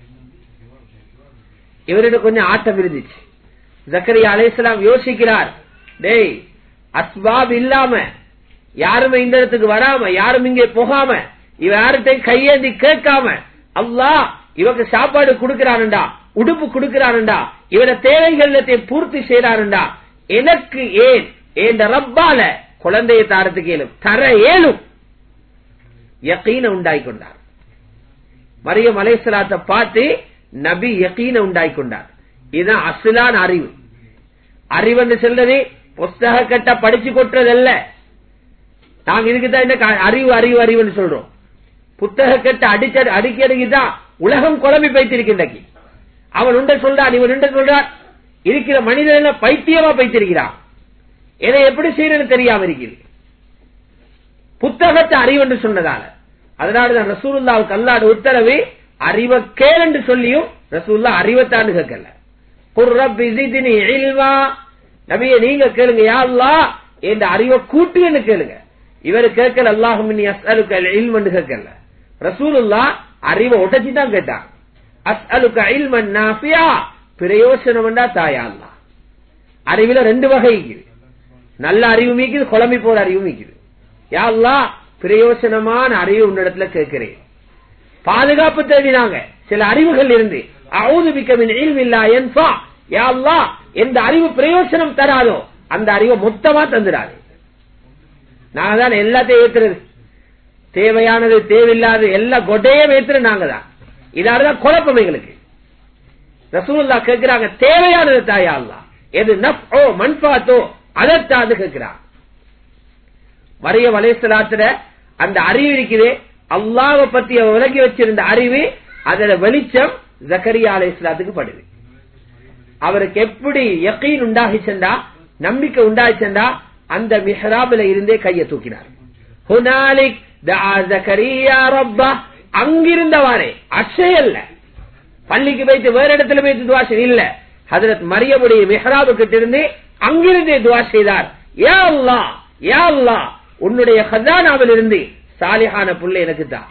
இவரிட கொஞ்சம் ஆட்டம் இருந்துச்சு ஜக்கரியா அலைஹிஸ்ஸலாம் யோசிக்கிறார் டேய் அஸ்பாப் இல்லாம யாருமே இந்த இடத்துக்கு வராம யாரும் இங்கே போகாம இவ யார்கிட்டையும் கையேந்தி கேட்காம அல்லாஹ் இவக்கு சாப்பாடு கொடுக்கிறானுண்டா உடுப்பு கொடுக்கிறானுண்டா இவர தேவைகள் எல்லாத்தையும் பூர்த்தி செய்யறானுண்டா எனக்கு ஏன் என் ரப்பால குழந்தையை தாரத்துக்கு இயலும் தர இயலும் யக்கீன உண்டாய் கொண்டார் மரியம் அலைசலாத்தை பார்த்து நபி யக்கீன உண்டாய் கொண்டார் இதுதான் அசிலான அறிவு அறிவுன்னு சொல்றது புஸ்தக கட்ட படிச்சு கொட்டுறதல்ல நாங்க இதுக்குதான் என்ன கா- அறிவு அறிவு அறிவுன்னு சொல்றோம் புத்தக கட்ட அடிச்ச அடிக்கடிக்குதான் உலகம் குழம்பி பைத்திருக்கின்றக்கு அவன் உண்ட சொல்றான் இவன் உண்ட சொல்றான் இருக்கிற மனிதன் பைத்தியமா பைத்திருக்கிறான் எதை எப்படி செய்யறதுன்னு தெரியாம இருக்கிறது புத்தகத்தை அறிவு என்று சொன்னதால அதனாலதான் ரசூலுல்லாவுக்கு அல்லாட உத்தரவு அறிவை கேள் என்று சொல்லியும் ரசூல்லா அறிவைத்தான்னு கேட்கல குர் ரப்பி ஜித்னி இல்மா நபியே நீங்க கேளுங்க யா அல்லாஹ் என்ற அறிவை கூட்டுன்னு கேளுங்க இவர் கேட்கல அல்லாஹும் நீ அஸ்அலுக்க இல்மன்னு கேட்கல ரசூலுல்லா அறிவை உடைச்சு தான் கேட்டாங்க அஸ்அலுக்க இல்மன் நாஃபியா பிரயோசனம்டா தாயா அல்லாஹ் அறிவுல ரெண்டு வகை இருக்குது நல்ல அறிவு மீக்குது குழம்பி போற அறிவு மீக்குது யா அல்லாஹ் பிரயோசனமான அறிவு உன்னிடத்துல கேட்கிறேன் பாதுகாப்பு தேடினாங்க சில அறிவுகள் இருந்து அவுது பிக்கமின் இல்மில்லா என்பா யா அல்லாஹ் எந்த அறிவு பிரயோசனம் தராதோ அந்த அறிவை மொத்தமா தந்துடாது நாங்க தான் எல்லாத்தையும் ஏத்துறது தேவையானது தேவையில்லாது எல்லா கொட்டையும் ஏத்துறது நாங்க தான் இதாலதான் குழப்பம் எங்களுக்கு ரசூலுல்லா கேட்கிறாங்க தேவையானது தாயா அல்லாஹ் எது நப் ஓ மண்பாத்தோ அதைத்தாது கேட்கிறாங்க மரியம் அலைசலாத்துல அந்த அறிவு இருக்குது அல்லாஹ்வை பத்தி அவ விலகி வச்சிருந்த அறிவு அதோட வெளிச்சம் ஜக்கரியா அலைசலாத்துக்கு படுது அவருக்கு எப்படி யக்கீன் உண்டாகிச்சண்டா நம்பிக்கை உண்டாகிச்சண்டா அந்த மிஹராபில இருந்தே கையை தூக்கினார் ஹுனாலிக் தஆ ஜக்கரியா ரப்பா அங்கிருந்தவாறே அக்ஷயல்ல பள்ளிக்கு போயிட்டு வேற இடத்துல போயிட்டு துவா செய்ய இல்ல ஹதரத் மரியமுடைய மிஹராபு கிட்ட இருந்து அங்கிருந்தே துவா செய்தார் யா அல்லாஹ் யா அல்லாஹ் உன்னுடைய ஹசானாவில் இருந்து சாலிஹான புள்ள எனக்கு தான்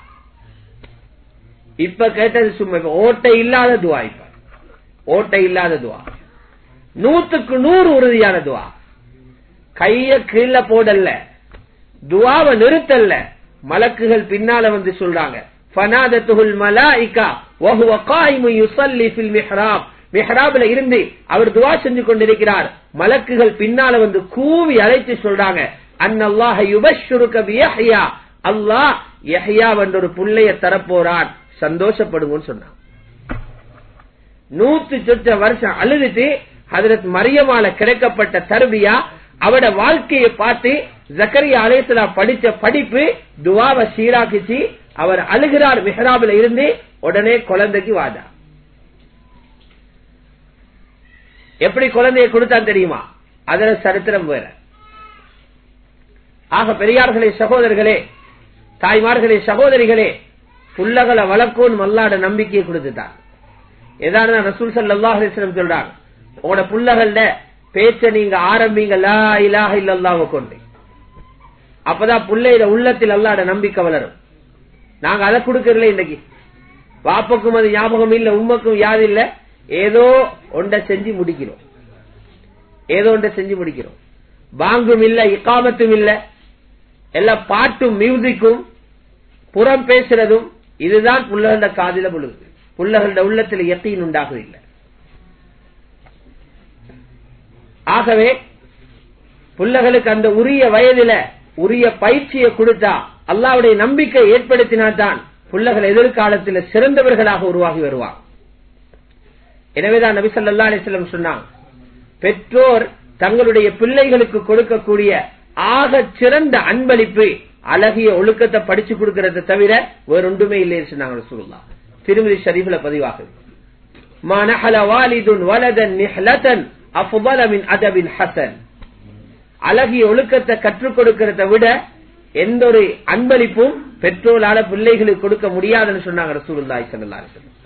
இப்ப கேட்டது சும்மா இப்ப ஓட்டை இல்லாத துவா இப்ப ஓட்டை இல்லாத துவா நூத்துக்கு நூறு உறுதியான துவா கைய கீழே போடல துவாவை நிறுத்தல்ல மலக்குகள் பின்னால வந்து சொல்றாங்க ஃபனாதத்துல் மலாயிகா வஹுவ காயிமு யுஸல்லி ஃபில் மிஹ்ராப் மிஹ்ராப்ல இருந்து அவர் துவா செஞ்சு கொண்டிருக்கிறார் மலக்குகள் பின்னால வந்து கூவி அழைத்து சொல்றாங்க அன்னல்லாஹ யுபஷ்ஷுருக பியஹ்யா அல்லாஹ் யஹ்யா என்ற ஒரு புள்ளைய தரப்போறான் சந்தோஷப்படுங்கன்னு சொன்னான் நூத்து சொச்ச வருஷம் அழுதுட்டு ஹதரத் மரியமால கிடைக்கப்பட்ட தர்பியா அவட வாழ்க்கையை பார்த்து ஜக்கரியா அலேசலா படிச்ச படிப்பு துவாவை சீராக்கிச்சு அவர் அழுகிறார் மிஹராபில் இருந்து உடனே குழந்தைக்கு வாதா எப்படி குழந்தையை கொடுத்தான் தெரியுமா அதுல சரித்திரம் வேற ஆக பெரியார்களே சகோதரர்களே தாய்மார்களே சகோதரிகளே புள்ளகளை வளர்க்கும் மல்லாட நம்பிக்கையை கொடுத்துட்டான் ஏதாவது ரசூல் சல்லாஹ் அலிஸ்லம் சொல்றாங்க உங்களோட புள்ளகள்ட பேச்ச நீங்க ஆரம்பிங்க லா இலாஹ இல்லல்லாஹ் கொண்டு அப்பதான் புள்ளையில உள்ளத்தில் அல்லாட நம்பிக்கை வளரும் நாங்க அதை கொடுக்கறல இன்னைக்கு வாப்பக்கும் அது ஞாபகம் இல்ல உம்மக்கும் யாது இல்ல ஏதோ ஒன்றை செஞ்சு முடிக்கிறோம் ஏதோ ஒன்றை செஞ்சு முடிக்கிறோம் பாங்கும் இல்ல இக்காமத்தும் இல்ல எல்லாம் பாட்டும் மியூசிக்கும் புறம் பேசுறதும் இதுதான் புள்ளகள காதில முழுகுது புள்ளகள உள்ளத்தில் எத்தையும் உண்டாகவில்லை ஆகவே புள்ளகளுக்கு அந்த உரிய வயதில உரிய பயிற்சியை கொடுத்தா அல்லாவுடைய நம்பிக்கை ஏற்படுத்தினால்தான் புள்ளகள் எதிர்காலத்தில் சிறந்தவர்களாக உருவாகி வருவார் எனவேதான் நபி சொல்லா அலிஸ்லம் சொன்னாங்க பெற்றோர் தங்களுடைய பிள்ளைகளுக்கு கொடுக்கக்கூடிய ஆக சிறந்த அன்பளிப்பு அழகிய ஒழுக்கத்தை படிச்சு கொடுக்கறத தவிர வேற ஒன்றுமே இல்லைன்னு சொன்னாங்க சொல்லலாம் திருமதி ஷரீஃப்ல பதிவாகுது மனஹல வாலிதுன் வலதன் நிஹ்லதன் அஃபுபல மின் அதபின் ஹசன் அழகிய ஒழுக்கத்தை கற்றுக் கொடுக்கிறத விட எந்த ஒரு அன்பளிப்பும் பெற்றோரால பிள்ளைகளுக்கு கொடுக்க முடியாதுன்னு சொன்னாங்க ரசூலுல்லாஹி ஸல்லல்லாஹு அலைஹி வஸல்லம்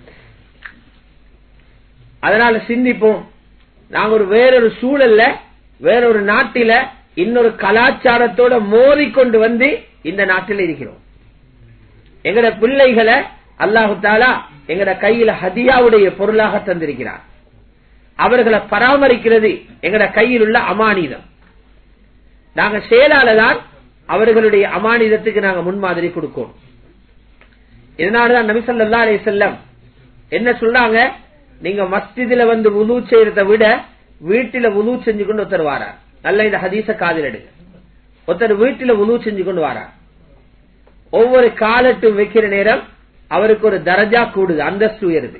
அதனால சிந்திப்போம் நாங்க ஒரு வேறொரு சூழல்ல வேறொரு நாட்டில இன்னொரு கலாச்சாரத்தோட மோதிக்கொண்டு வந்து இந்த நாட்டில் இருக்கிறோம் எங்கட பிள்ளைகளை அல்லாஹு தாலா எங்கட கையில ஹதியாவுடைய பொருளாக தந்திருக்கிறார் அவர்களை பராமரிக்கிறது எங்கட கையில் உள்ள அமானிதம் நாங்க செயலாளதான் அவர்களுடைய அமானிதத்துக்கு நாங்க முன்மாதிரி கொடுக்கோம் இதனாலதான் நபிசல்லா அலி செல்லம் என்ன சொல்றாங்க நீங்க மஸ்ஜிதுல வந்து உது செய்யறத விட வீட்டில உது செஞ்சு கொண்டு ஒருத்தர் வாரார் நல்ல இந்த ஹதீச காதில் எடுங்க ஒருத்தர் வீட்டில உது செஞ்சு கொண்டு வாரார் ஒவ்வொரு காலட்டும் வைக்கிற நேரம் அவருக்கு ஒரு தரஜா கூடுது அந்தஸ்து உயருது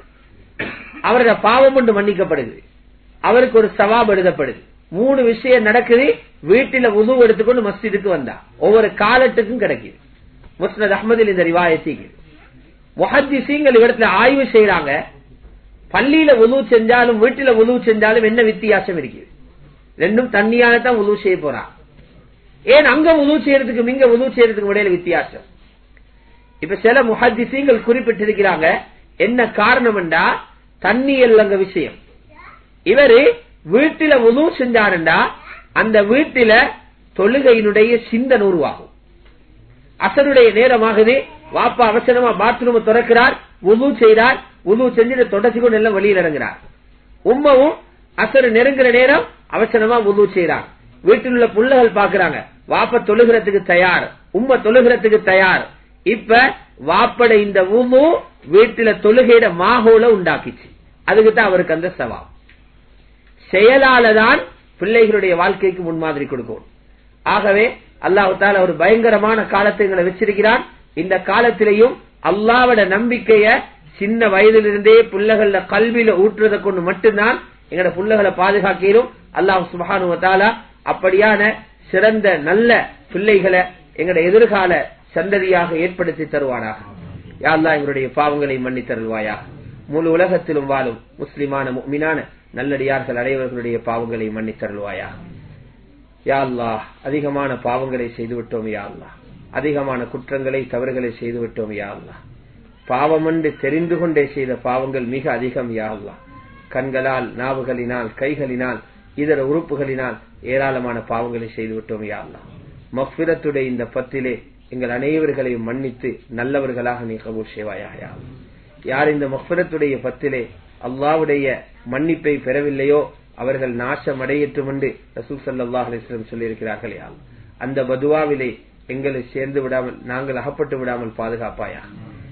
அவரோட பாவம் ஒன்று மன்னிக்கப்படுது அவருக்கு ஒரு சவாப் எழுதப்படுது மூணு விஷயம் நடக்குது வீட்டில உது எடுத்துக்கொண்டு மஸ்ஜிதுக்கு வந்தா ஒவ்வொரு காலத்துக்கும் கிடைக்குது முஸ்னத் அஹமதில் இந்த ரிவாயத்திக்கு முஹத்திசீங்கள் இடத்துல ஆய்வு செய்யறாங்க பள்ளியில உதவு செஞ்சாலும் வீட்டில உதவு செஞ்சாலும் என்ன வித்தியாசம் இருக்குது ரெண்டும் தண்ணியான தான் உதவு செய்ய போறான் ஏன் அங்க உதவு செய்யறதுக்கு இங்க உதவு செய்யறதுக்கு இடையில வித்தியாசம் இப்ப சில முஹத்திசீங்கள் குறிப்பிட்டிருக்கிறாங்க என்ன காரணம் என்றா தண்ணி அங்க விஷயம் இவரு வீட்டில உதவு செஞ்சாருண்டா அந்த வீட்டில தொழுகையினுடைய சிந்தனை உருவாகும் அசருடைய நேரமாகுது வாப்பா அவசரமா பாத்ரூம் திறக்கிறார் உது செய்கிறார் உது செஞ்சுட்டு தொடச்சி கொண்டு எல்லாம் வெளியில் இறங்குறார் உம்மவும் அசரு நெருங்குற நேரம் அவசரமா உது செய்கிறார் வீட்டில் உள்ள புள்ளகள் பாக்குறாங்க வாப்ப தொழுகிறதுக்கு தயார் உம்ம தொழுகிறதுக்கு தயார் இப்ப வாப்பட இந்த உமு வீட்டில தொழுகையிட மாகோல உண்டாக்கிச்சு அதுக்கு தான் அவருக்கு அந்த சவால் செயலாலதான் பிள்ளைகளுடைய வாழ்க்கைக்கு முன்மாதிரி கொடுக்கும் ஆகவே அல்லாஹு தால ஒரு பயங்கரமான காலத்தை எங்களை வச்சிருக்கிறான் இந்த காலத்திலையும் அல்லாவோட நம்பிக்கைய சின்ன வயதிலிருந்தே பிள்ளைகள கல்வியில ஊற்றுறதை கொண்டு மட்டும்தான் எங்கட பிள்ளைகளை பாதுகாக்கிறோம் அல்லாஹ் சுபகானுவத்தாலா அப்படியான சிறந்த நல்ல பிள்ளைகளை எங்கட எதிர்கால சந்ததியாக ஏற்படுத்தி தருவானாக யாழ்லா எங்களுடைய பாவங்களை மன்னி தருவாயா முழு உலகத்திலும் வாழும் முஸ்லிமான மீனான நல்லடியார்கள் அனைவர்களுடைய பாவங்களை மன்னி தருவாயா யா அல்லா அதிகமான பாவங்களை செய்துவிட்டோம் யா அல்லா அதிகமான குற்றங்களை தவறுகளை செய்துவிட்டோம் யா அல்லா பாவமன்று தெரிந்து கொண்டே செய்த பாவங்கள் மிக அதிகம் யா அல்லா கண்களால் நாவுகளினால் கைகளினால் இதர உறுப்புகளினால் ஏராளமான பாவங்களை செய்துவிட்டோம் யா அல்லா மஃபிரத்துடைய இந்த பத்திலே எங்கள் அனைவர்களையும் மன்னித்து நல்லவர்களாக நீ கபூர் செய்வாயா யா யார் இந்த மஃபிரத்துடைய பத்திலே அல்லாவுடைய மன்னிப்பை பெறவில்லையோ அவர்கள் நாசம் அடையட்டும் என்று ரசூல் சல்லாஹ் அலிஸ்லம் சொல்லியிருக்கிறார்கள் யார் அந்த பதுவாவிலே எங்களை சேர்ந்து விடாமல் நாங்கள் அகப்பட்டு விடாமல் பாதுகாப்பாயா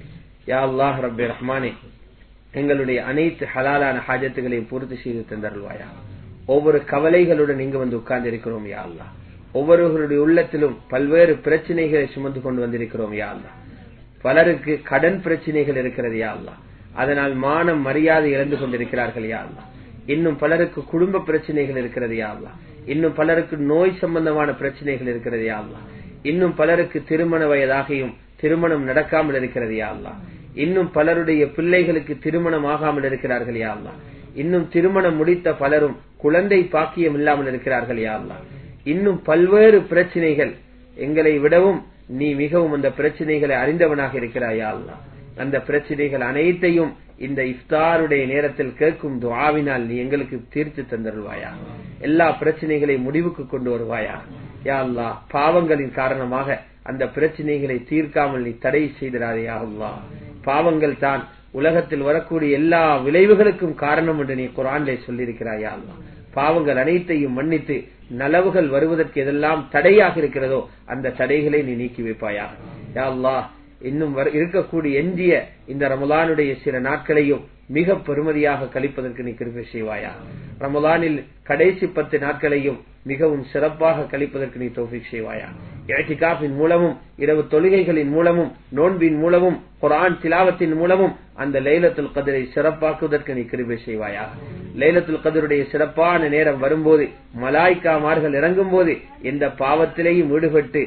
யா அல்லாஹ் ரப்பே ரஹ்மானே எங்களுடைய அனைத்து ஹலாலான ஹாஜத்துகளையும் பூர்த்தி செய்து தந்தருள்வாயா ஒவ்வொரு கவலைகளுடன் இங்கு வந்து உட்கார்ந்து இருக்கிறோம் யா அல்லா ஒவ்வொருவருடைய உள்ளத்திலும் பல்வேறு பிரச்சனைகளை சுமந்து கொண்டு வந்திருக்கிறோம் யா அல்லா பலருக்கு கடன் பிரச்சனைகள் இருக்கிறது யா அல்லா அதனால் மானம் மரியாதை இழந்து கொண்டிருக்கிறார்கள் யா அல்லா இன்னும் பலருக்கு குடும்ப பிரச்சனைகள் இருக்கிறது யாவ்லா இன்னும் பலருக்கு நோய் சம்பந்தமான பிரச்சனைகள் இருக்கிறது யாவ்லா இன்னும் பலருக்கு திருமண வயதாகியும் திருமணம் நடக்காமல் இருக்கிறது யாவ்லா இன்னும் பலருடைய பிள்ளைகளுக்கு திருமணம் ஆகாமல் இருக்கிறார்கள் யாவ்லா இன்னும் திருமணம் முடித்த பலரும் குழந்தை பாக்கியம் இல்லாமல் இருக்கிறார்கள் யாவ்லா இன்னும் பல்வேறு பிரச்சனைகள் எங்களை விடவும் நீ மிகவும் அந்த பிரச்சனைகளை அறிந்தவனாக இருக்கிறாய் அல்லா அந்த பிரச்சனைகள் அனைத்தையும் இந்த இஃப்தாருடைய நேரத்தில் கேட்கும் துவாவினால் நீ எங்களுக்கு தீர்த்து தந்தருவாயா எல்லா பிரச்சனைகளையும் முடிவுக்கு கொண்டு வருவாயா யா அல்லா பாவங்களின் காரணமாக அந்த பிரச்சனைகளை தீர்க்காமல் நீ தடை செய்திடாதே அல்லா பாவங்கள் தான் உலகத்தில் வரக்கூடிய எல்லா விளைவுகளுக்கும் காரணம் என்று நீ குரான்லே சொல்லியிருக்கிறாயா அல்லா பாவங்கள் அனைத்தையும் மன்னித்து நலவுகள் வருவதற்கு எதெல்லாம் தடையாக இருக்கிறதோ அந்த தடைகளை நீ நீக்கி வைப்பாயா யா அல்லாஹ் இன்னும் இருக்கக்கூடிய எஞ்சிய இந்த ரமலானுடைய சில நாட்களையும் மிக பெருமதியாக கழிப்பதற்கு நீ கிருப்பை செய்வாயா ரமலானில் கடைசி பத்து நாட்களையும் மிகவும் சிறப்பாக கழிப்பதற்கு நீ தோஃபிக் செய்வாயா இழத்திகாஃபின் மூலமும் இரவு தொழுகைகளின் மூலமும் நோன்பின் மூலமும் குரான் திலாவத்தின் மூலமும் அந்த லைலத்துல் கதிரை சிறப்பாக்குவதற்கு நீ கிருபை செய்வாயா லைலத்துல் கதருடைய சிறப்பான நேரம் வரும்போது மலாய்க்காமார்கள் இறங்கும் போது எந்த பாவத்திலேயும் ஈடுபட்டு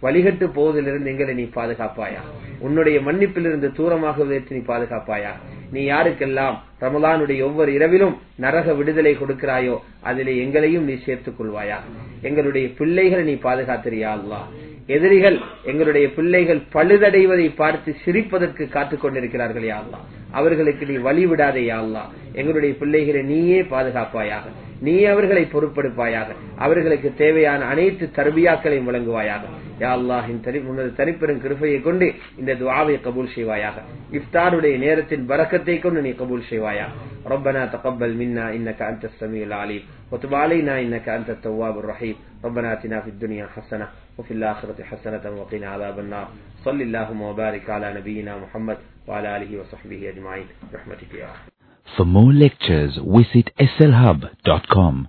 வழிகட்டு போவதிலிருந்து எங்களை நீ பாதுகாப்பாயா உன்னுடைய மன்னிப்பிலிருந்து தூரமாகுவதற்கு நீ பாதுகாப்பாயா நீ யாருக்கெல்லாம் ரமலானுடைய ஒவ்வொரு இரவிலும் நரக விடுதலை கொடுக்கிறாயோ அதிலே எங்களையும் நீ சேர்த்துக் கொள்வாயா எங்களுடைய பிள்ளைகளை நீ பாதுகாத்திரியா அல்லா எதிரிகள் எங்களுடைய பிள்ளைகள் பழுதடைவதை பார்த்து சிரிப்பதற்கு காத்துக் கொண்டிருக்கிறார்கள் யா அல்லா அவர்களுக்கு நீ வழி விடாதே யா அல்லா எங்களுடைய பிள்ளைகளை நீயே பாதுகாப்பாயாக நீ அவர்களை பொறுப்படுப்பாயாக அவர்களுக்கு தேவையான அனைத்து தர்பியாக்களையும் வழங்குவாயாக யா அல்லாஹின் தனி உனது தனிப்பெரும் கிருபையை கொண்டு இந்த துவாவை கபூல் செய்வாயாக இஃப்தாருடைய நேரத்தின் பரக்கத்தை கொண்டு நீ கபூல் செய்வாயா ربنا تقبل منا انك انت السميع العليم وتب علينا انك انت التواب الرحيم ربنا اتنا في الدنيا حسنه وفي الاخره حسنه وقنا عذاب النار صل اللهم وبارك على نبينا محمد وعلى اله وصحبه اجمعين برحمتك يا رب For more lectures, visit slhub.com.